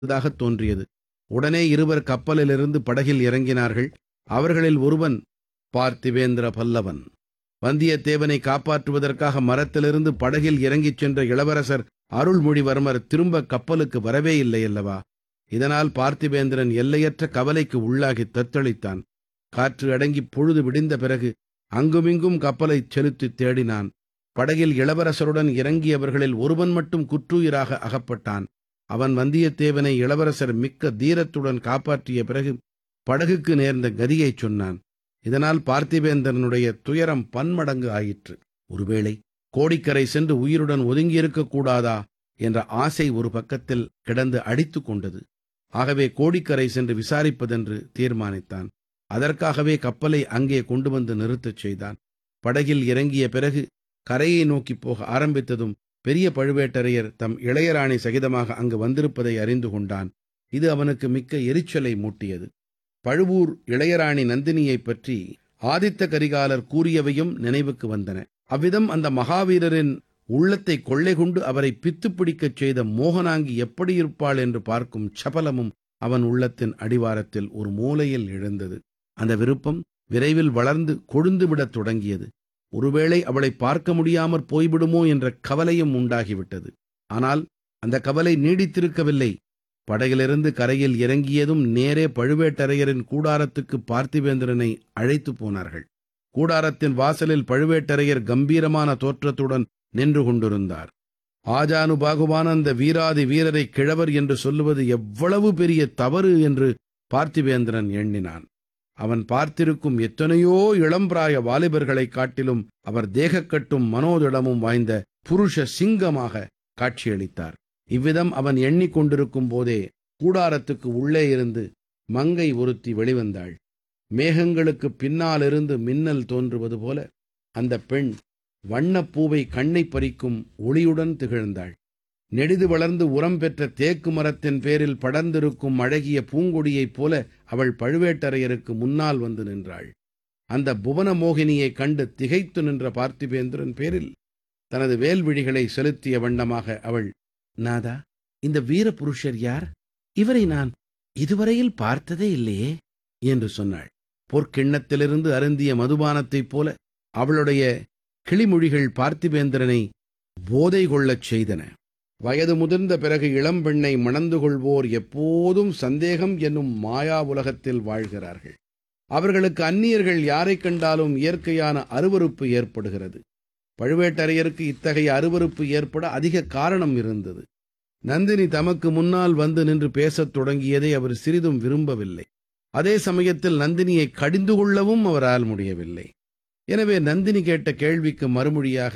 இருப்பதாகத் தோன்றியது உடனே இருவர் கப்பலிலிருந்து படகில் இறங்கினார்கள் அவர்களில் ஒருவன் பார்த்திவேந்திர பல்லவன் வந்தியத்தேவனை காப்பாற்றுவதற்காக மரத்திலிருந்து படகில் இறங்கிச் சென்ற இளவரசர் அருள்மொழிவர்மர் திரும்ப கப்பலுக்கு வரவே இல்லை அல்லவா இதனால் பார்த்திவேந்திரன் எல்லையற்ற கவலைக்கு உள்ளாகி தத்தளித்தான் காற்று அடங்கி பொழுது விடிந்த பிறகு அங்குமிங்கும் கப்பலைச் செலுத்தித் தேடினான் படகில் இளவரசருடன் இறங்கியவர்களில் ஒருவன் மட்டும் குற்றுயிராக அகப்பட்டான் அவன் வந்தியத்தேவனை இளவரசர் மிக்க தீரத்துடன் காப்பாற்றிய பிறகு படகுக்கு நேர்ந்த கதியைச் சொன்னான் இதனால் பார்த்திவேந்திரனுடைய துயரம் பன்மடங்கு ஆயிற்று ஒருவேளை கோடிக்கரை சென்று உயிருடன் ஒதுங்கியிருக்கக் கூடாதா என்ற ஆசை ஒரு பக்கத்தில் கிடந்து அடித்துக் கொண்டது ஆகவே கோடிக்கரை சென்று விசாரிப்பதென்று தீர்மானித்தான் அதற்காகவே கப்பலை அங்கே கொண்டு வந்து நிறுத்தச் செய்தான் படகில் இறங்கிய பிறகு கரையை நோக்கிப் போக ஆரம்பித்ததும் பெரிய பழுவேட்டரையர் தம் இளையராணி சகிதமாக அங்கு வந்திருப்பதை அறிந்து கொண்டான் இது அவனுக்கு மிக்க எரிச்சலை மூட்டியது பழுவூர் இளையராணி நந்தினியைப் பற்றி ஆதித்த கரிகாலர் கூறியவையும் நினைவுக்கு வந்தன அவ்விதம் அந்த மகாவீரரின் உள்ளத்தை கொள்ளை கொண்டு அவரை பித்துப் பிடிக்கச் செய்த மோகனாங்கி எப்படி இருப்பாள் என்று பார்க்கும் சபலமும் அவன் உள்ளத்தின் அடிவாரத்தில் ஒரு மூலையில் எழுந்தது அந்த விருப்பம் விரைவில் வளர்ந்து கொழுந்துவிடத் தொடங்கியது ஒருவேளை அவளை பார்க்க முடியாமற் போய்விடுமோ என்ற கவலையும் உண்டாகிவிட்டது ஆனால் அந்த கவலை நீடித்திருக்கவில்லை படகிலிருந்து கரையில் இறங்கியதும் நேரே பழுவேட்டரையரின் கூடாரத்துக்கு பார்த்திவேந்திரனை அழைத்து போனார்கள் கூடாரத்தின் வாசலில் பழுவேட்டரையர் கம்பீரமான தோற்றத்துடன் நின்று கொண்டிருந்தார் ஆஜானுபாகுவான அந்த வீராதி வீரரை கிழவர் என்று சொல்லுவது எவ்வளவு பெரிய தவறு என்று பார்த்திவேந்திரன் எண்ணினான் அவன் பார்த்திருக்கும் எத்தனையோ இளம்பிராய வாலிபர்களைக் காட்டிலும் அவர் தேகக்கட்டும் மனோதிடமும் வாய்ந்த புருஷ சிங்கமாக காட்சியளித்தார் இவ்விதம் அவன் எண்ணிக்கொண்டிருக்கும் போதே கூடாரத்துக்கு உள்ளே இருந்து மங்கை ஒருத்தி வெளிவந்தாள் மேகங்களுக்கு பின்னாலிருந்து மின்னல் தோன்றுவது போல அந்த பெண் வண்ணப்பூவை கண்ணை பறிக்கும் ஒளியுடன் திகழ்ந்தாள் நெடிது வளர்ந்து உரம் பெற்ற தேக்கு மரத்தின் பேரில் படர்ந்திருக்கும் அழகிய பூங்கொடியைப் போல அவள் பழுவேட்டரையருக்கு முன்னால் வந்து நின்றாள் அந்த புவன மோகினியைக் கண்டு திகைத்து நின்ற பார்த்திபேந்திரன் பேரில் தனது வேல்விழிகளை செலுத்திய வண்ணமாக அவள் நாதா இந்த வீர புருஷர் யார் இவரை நான் இதுவரையில் பார்த்ததே இல்லையே என்று சொன்னாள் பொற்கிண்ணத்திலிருந்து அருந்திய மதுபானத்தைப் போல அவளுடைய கிளிமொழிகள் பார்த்திபேந்திரனை போதை கொள்ளச் செய்தன வயது முதிர்ந்த பிறகு இளம்பெண்ணை மணந்து கொள்வோர் எப்போதும் சந்தேகம் என்னும் மாயா உலகத்தில் வாழ்கிறார்கள் அவர்களுக்கு அந்நியர்கள் யாரைக் கண்டாலும் இயற்கையான அருவருப்பு ஏற்படுகிறது பழுவேட்டரையருக்கு இத்தகைய அருவருப்பு ஏற்பட அதிக காரணம் இருந்தது நந்தினி தமக்கு முன்னால் வந்து நின்று பேசத் தொடங்கியதை அவர் சிறிதும் விரும்பவில்லை அதே சமயத்தில் நந்தினியை கடிந்து கொள்ளவும் அவரால் முடியவில்லை எனவே நந்தினி கேட்ட கேள்விக்கு மறுமொழியாக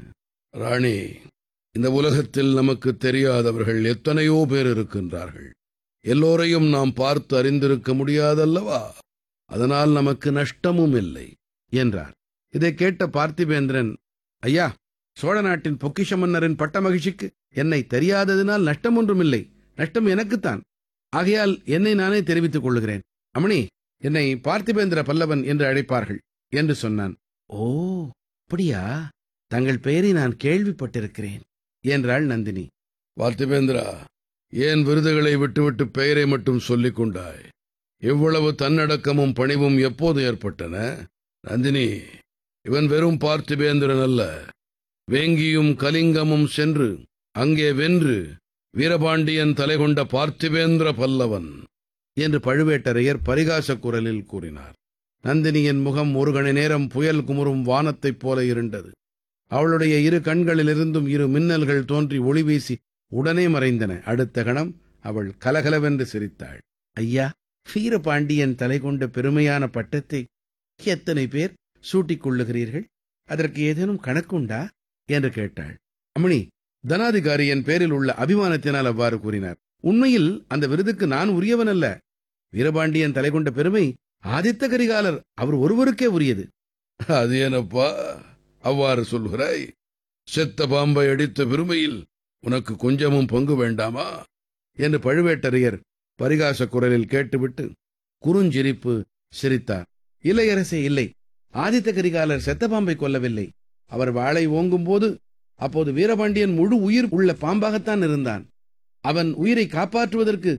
ராணி இந்த உலகத்தில் நமக்கு தெரியாதவர்கள் எத்தனையோ பேர் இருக்கின்றார்கள் எல்லோரையும் நாம் பார்த்து அறிந்திருக்க முடியாதல்லவா அதனால் நமக்கு நஷ்டமும் இல்லை என்றார் இதை கேட்ட பார்த்திபேந்திரன் ஐயா சோழ நாட்டின் பொக்கிஷ மன்னரின் பட்ட மகிழ்ச்சிக்கு என்னை தெரியாததினால் நஷ்டம் ஒன்றுமில்லை நஷ்டம் எனக்குத்தான் ஆகையால் என்னை நானே தெரிவித்துக் கொள்கிறேன் அமணி என்னை பார்த்திபேந்திர பல்லவன் என்று அழைப்பார்கள் என்று சொன்னான் ஓ அப்படியா தங்கள் பெயரை நான் கேள்விப்பட்டிருக்கிறேன் என்றாள் நந்தினி பார்த்திபேந்திரா ஏன் விருதுகளை விட்டுவிட்டு பெயரை மட்டும் சொல்லிக் கொண்டாய் இவ்வளவு தன்னடக்கமும் பணிவும் எப்போது ஏற்பட்டன நந்தினி இவன் வெறும் பார்த்திபேந்திரன் அல்ல வேங்கியும் கலிங்கமும் சென்று அங்கே வென்று வீரபாண்டியன் தலை கொண்ட பார்த்திபேந்திர பல்லவன் என்று பழுவேட்டரையர் பரிகாச குரலில் கூறினார் நந்தினியின் முகம் ஒரு கண நேரம் புயல் குமுறும் வானத்தைப் போல இருண்டது அவளுடைய இரு கண்களிலிருந்தும் இரு மின்னல்கள் தோன்றி ஒளி வீசி உடனே மறைந்தன அடுத்த கணம் அவள் கலகலவென்று சிரித்தாள் ஐயா வீரபாண்டியன் தலை கொண்ட பெருமையான பட்டத்தை எத்தனை பேர் சூட்டிக் கொள்ளுகிறீர்கள் அதற்கு ஏதேனும் கணக்குண்டா என்று கேட்டாள் அமணி தனாதிகாரி என் பேரில் உள்ள அபிமானத்தினால் அவ்வாறு கூறினார் உண்மையில் அந்த விருதுக்கு நான் உரியவன் அல்ல வீரபாண்டியன் தலை கொண்ட பெருமை ஆதித்த கரிகாலர் அவர் ஒருவருக்கே உரியது அது ಏನப்பா அவ்வாறு சொல்கிறாய் செத்த பாம்பை அடித்த பெருமையில் உனக்கு கொஞ்சமும் பங்கு வேண்டாமா என்று பழுவேட்டரையர் பரிகாச குரலில் கேட்டுவிட்டு குறுஞ்சிரிப்பு சிரித்தார் இளையரசே இல்லை ஆதித்த கரிகாலர் செத்த பாம்பை கொல்லவில்லை அவர் வாளை ஓங்கும் போது அப்போது வீரபாண்டியன் முழு உயிர் உள்ள பாம்பாகத்தான் இருந்தான் அவன் உயிரை காப்பாற்றுவதற்கு